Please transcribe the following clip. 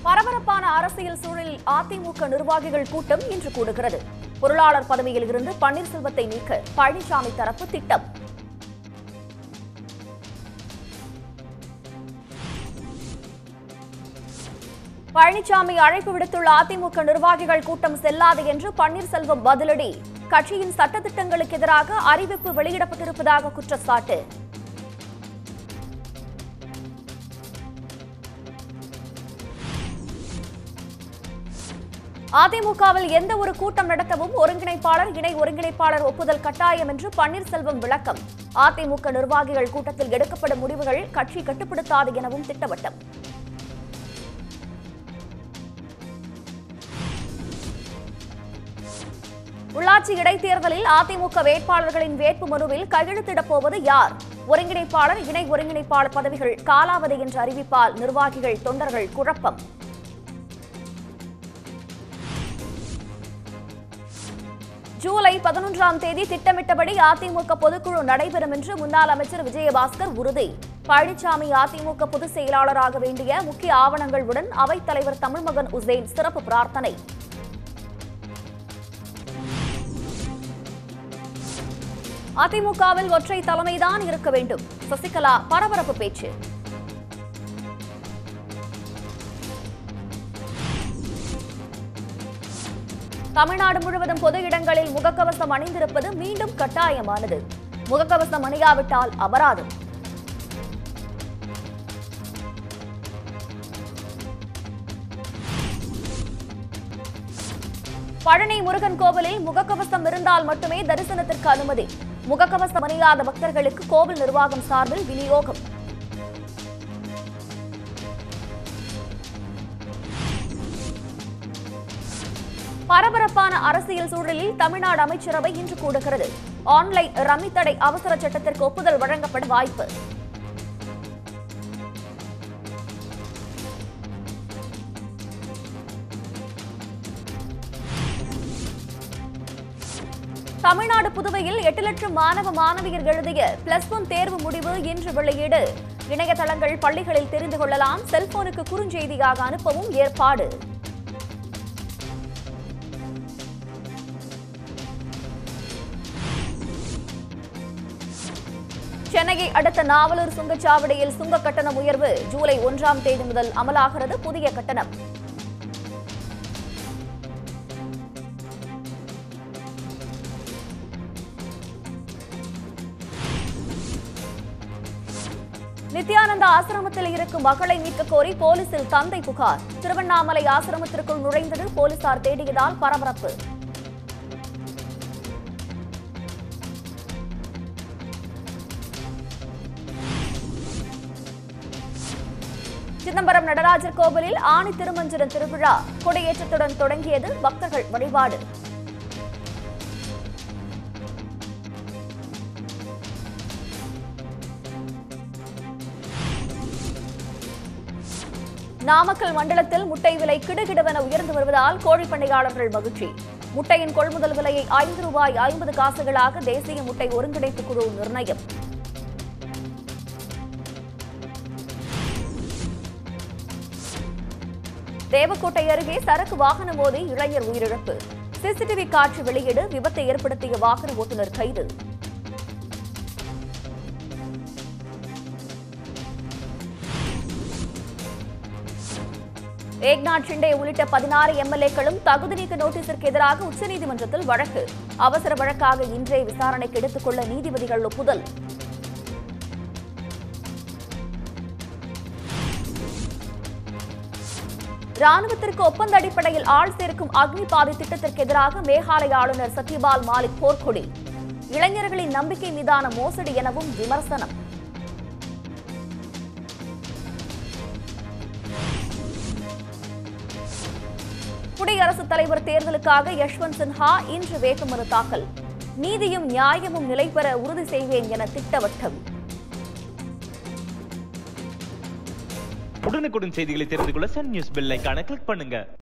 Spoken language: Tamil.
பரபரப்பான அரசியல் சூழலில் அதிமுக நிர்வாகிகள் கூட்டம் இன்று கூடுகிறது பொருளாளர் பதவியில் இருந்து பன்னீர்செல்வத்தை நீக்க பழனிசாமி தரப்பு திட்டம் பழனிசாமி அழைப்பு விடுத்துள்ள அதிமுக நிர்வாகிகள் கூட்டம் செல்லாது என்று பன்னீர்செல்வம் பதிலடி கட்சியின் சட்டத்திட்டங்களுக்கு எதிராக அறிவிப்பு வெளியிடப்பட்டிருப்பதாக குற்றச்சாட்டு அதிமுகவில் எந்த ஒரு கூட்டம் நடத்தவும் ஒருங்கிணைப்பாளர் இணை ஒருங்கிணைப்பாளர் ஒப்புதல் கட்டாயம் என்று பன்னீர்செல்வம் விளக்கம் அதிமுக நிர்வாகிகள் கூட்டத்தில் எடுக்கப்படும் முடிவுகள் கட்சி கட்டுப்படுத்தாது எனவும் திட்டவட்டம் உள்ளாட்சி இடைத்தேர்தலில் அதிமுக வேட்பாளர்களின் வேட்பு மனுவில் கையெழுத்திடப் போவது யார் ஒருங்கிணைப்பாளர் இணை ஒருங்கிணைப்பாளர் பதவிகள் காலாவதி என்று அறிவிப்பால் நிர்வாகிகள் தொண்டர்கள் குழப்பம் ஜூலை பதினொன்றாம் தேதி திட்டமிட்டபடி அதிமுக பொதுக்குழு நடைபெறும் என்று முன்னாள் அமைச்சர் விஜயபாஸ்கர் உறுதி பழனிசாமி அதிமுக பொதுச் செயலாளராக வேண்டிய முக்கிய ஆவணங்களுடன் அவைத் தலைவர் தமிழ்மகன் உசேன் சிறப்பு பிரார்த்தனை அதிமுகவில் ஒற்றை தலைமைதான் இருக்க வேண்டும் சசிகலா பரபரப்பு பேச்சு தமிழ்நாடு முழுவதும் பொது இடங்களில் முகக்கவசம் அணிந்திருப்பது மீண்டும் கட்டாயமானது முகக்கவசம் அணியாவிட்டால் அபராதம் பழனி முருகன் கோவிலில் முகக்கவசம் இருந்தால் மட்டுமே தரிசனத்திற்கு அனுமதி முகக்கவசம் அணியாத பக்தர்களுக்கு கோவில் நிர்வாகம் சார்பில் விநியோகம் பரபரப்பான அரசியல் சூழலில் தமிழ்நாடு அமைச்சரவை இன்று கூடுகிறது ஆன்லைன் ரம்மி தடை அவசர சட்டத்திற்கு ஒப்புதல் வழங்கப்பட வாய்ப்பு தமிழ்நாடு புதுவையில் எட்டு லட்சம் மாணவ மாணவியர் எழுதிய பிளஸ் ஒன் தேர்வு முடிவு இன்று வெளியீடு இணையதளங்கள் பள்ளிகளில் தெரிந்து கொள்ளலாம் செல்போனுக்கு குறுஞ்செய்தியாக அனுப்பவும் ஏற்பாடு சென்னையை அடுத்த நாவலூர் சுங்கச்சாவடியில் சுங்க கட்டணம் உயர்வு ஜூலை ஒன்றாம் தேதி முதல் அமலாகிறது புதிய கட்டணம் நித்யானந்தா ஆசிரமத்தில் இருக்கும் மகளை மீட்க கோரி போலீசில் தந்தை புகார் திருவண்ணாமலை ஆசிரமத்திற்குள் நுழைந்தது போலீசார் தேடியதால் பரபரப்பு சிதம்பரம் நடராஜர் கோவிலில் ஆணி திருமஞ்சன திருவிழா கொடியேற்றத்துடன் தொடங்கியது பக்தர்கள் வழிபாடு நாமக்கல் மண்டலத்தில் முட்டை விலை கிடுகிடுவென உயர்ந்து வருவதால் கோழி பண்ணையாளர்கள் மகிழ்ச்சி முட்டையின் கொள்முதல் விலையை ஐந்து ரூபாய் ஐம்பது காசுகளாக தேசிய முட்டை ஒருங்கிணைப்பு குழு நிர்ணயம் தேவக்கோட்டை அருகே சரக்கு வாகனம் மோதி இளைஞர் உயிரிழப்பு சிசிடிவி காட்சி வெளியீடு விபத்தை ஏற்படுத்திய வாகன ஓட்டுநர் கைது ஏக்நாத் ஷிண்டே உள்ளிட்ட பதினாறு எம்எல்ஏக்களும் தகுதி நீக்க நோட்டீஸிற்கு எதிராக உச்சநீதிமன்றத்தில் வழக்கு அவசர வழக்காக இன்றே விசாரணைக்கு எடுத்துக் கொள்ள நீதிபதிகள் ஒப்புதல் ராணுவத்திற்கு ஒப்பந்த அடிப்படையில் ஆள் சேர்க்கும் அக்னி பாதை திட்டத்திற்கு எதிராக மேகாலய ஆளுநர் சத்யபால் மாலிக் போர்க்கொடி இளைஞர்களின் நம்பிக்கை மீதான மோசடி எனவும் விமர்சனம் குடியரசுத் தலைவர் தேர்தலுக்காக யஷ்வந்த் சின்ஹா இன்று வேட்புமனு தாக்கல் நீதியும் நியாயமும் நிலைபெற உறுதி செய்வேன் என திட்டவட்டம் உடனுக்குடன் செய்திகளை தெரிந்து கொள்ள சன் நியூஸ் பெல் ஐகானை கிளிக் பண்ணுங்க